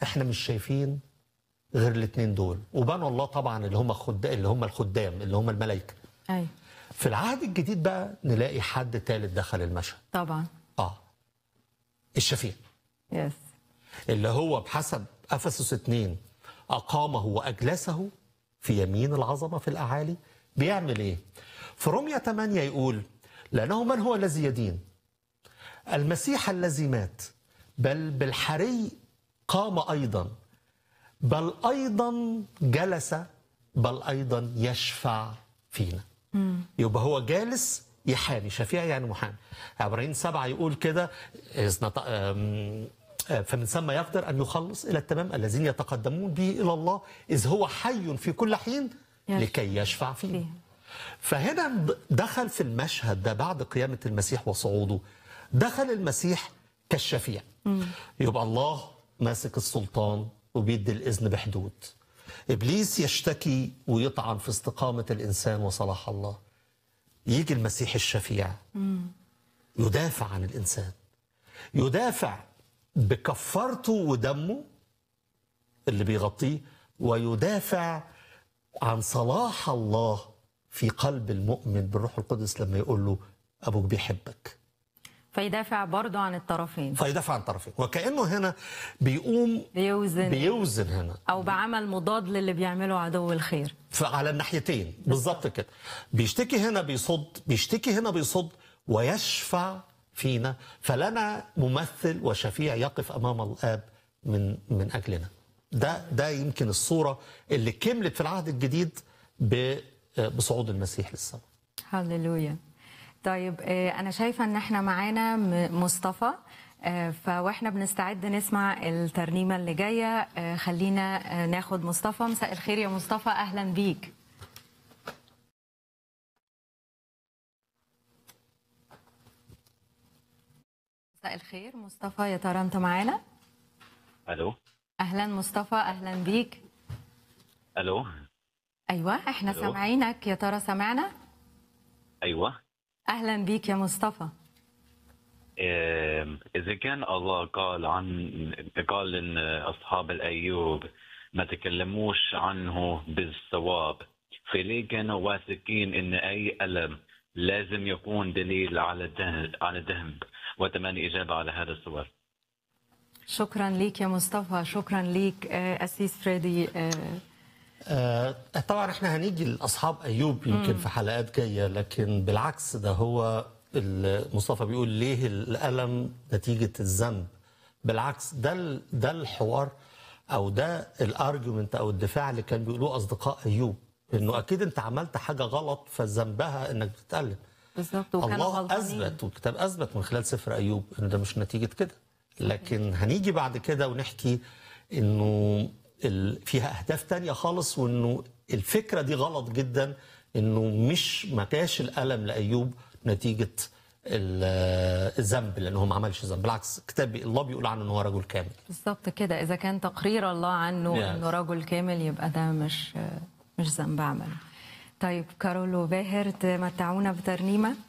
احنا مش شايفين غير الاثنين دول وبنو الله طبعا اللي هم خد... اللي هم الخدام اللي هم الملائكه اي في العهد الجديد بقى نلاقي حد ثالث دخل المشهد طبعا اه الشفيع يس اللي هو بحسب افسس 2 اقامه واجلسه في يمين العظمه في الاعالي بيعمل ايه؟ في روميا 8 يقول لانه من هو الذي يدين؟ المسيح الذي مات بل بالحري قام ايضا بل ايضا جلس بل ايضا يشفع فينا يبقى هو جالس يحامي شفيع يعني محامي عبرين سبعة يقول كده إذ نط- أم، آه، فمن ثم يقدر أن يخلص إلى التمام الذين يتقدمون به إلى الله إذ هو حي في كل حين يشفع. لكي يشفع فيه فيه. فهنا د- دخل في المشهد ده بعد قيامة المسيح وصعوده دخل المسيح كالشفيع يبقى الله ماسك السلطان وبيدي الإذن بحدود إبليس يشتكي ويطعن في استقامة الإنسان وصلاح الله يجي المسيح الشفيع يدافع عن الإنسان يدافع بكفارته ودمه اللي بيغطيه ويدافع عن صلاح الله في قلب المؤمن بالروح القدس لما يقول له أبوك بيحبك فيدافع برضه عن الطرفين فيدافع عن طرفين وكأنه هنا بيقوم بيوزن بيوزن هنا او بعمل مضاد للي بيعمله عدو الخير على الناحيتين بالظبط كده بيشتكي هنا بيصد بيشتكي هنا بيصد ويشفع فينا فلنا ممثل وشفيع يقف امام الاب من من اجلنا ده ده يمكن الصوره اللي كملت في العهد الجديد ب- بصعود المسيح للسماء هللويا طيب آه، انا شايفه ان احنا معانا م- مصطفى آه، فواحنا بنستعد نسمع الترنيمه اللي جايه آه، خلينا آه، ناخد مصطفى مساء الخير يا مصطفى اهلا بيك مساء الخير مصطفى يا ترى انت معانا الو اهلا مصطفى اهلا بيك الو ايوه احنا ألو. سامعينك يا ترى سمعنا ايوه اهلا بيك يا مصطفى إيه، اذا كان الله قال عن قال ان اصحاب الايوب ما تكلموش عنه بالصواب فليه كانوا واثقين ان اي الم لازم يكون دليل على الذهب على الذهب واتمنى اجابه على هذا السؤال شكرا ليك يا مصطفى شكرا ليك آه، أسيس فريدي آه، آه، طبعا احنا هنيجي لاصحاب ايوب يمكن في حلقات جايه لكن بالعكس ده هو ال- مصطفى بيقول ليه الالم نتيجه الذنب بالعكس ده ال- ده الحوار او ده الارجيومنت او الدفاع اللي كان بيقولوه اصدقاء ايوب انه اكيد انت عملت حاجه غلط فذنبها انك بتتالم بالظبط وكانوا الله غلطانين اثبت والكتاب اثبت من خلال سفر ايوب انه ده مش نتيجه كده لكن هنيجي بعد كده ونحكي انه ال- فيها اهداف تانية خالص وانه الفكره دي غلط جدا انه مش ما كاش الالم لايوب نتيجه ال- الذنب لانه هو ما عملش ذنب بالعكس كتاب الله بيقول عنه ان هو رجل كامل بالظبط كده إذا كان تقرير الله عنه Yes. إنه رجل كامل يبقى ده مش آه، مش ذنب عمله طيب كارول وباهر تمتعونا بترنيمة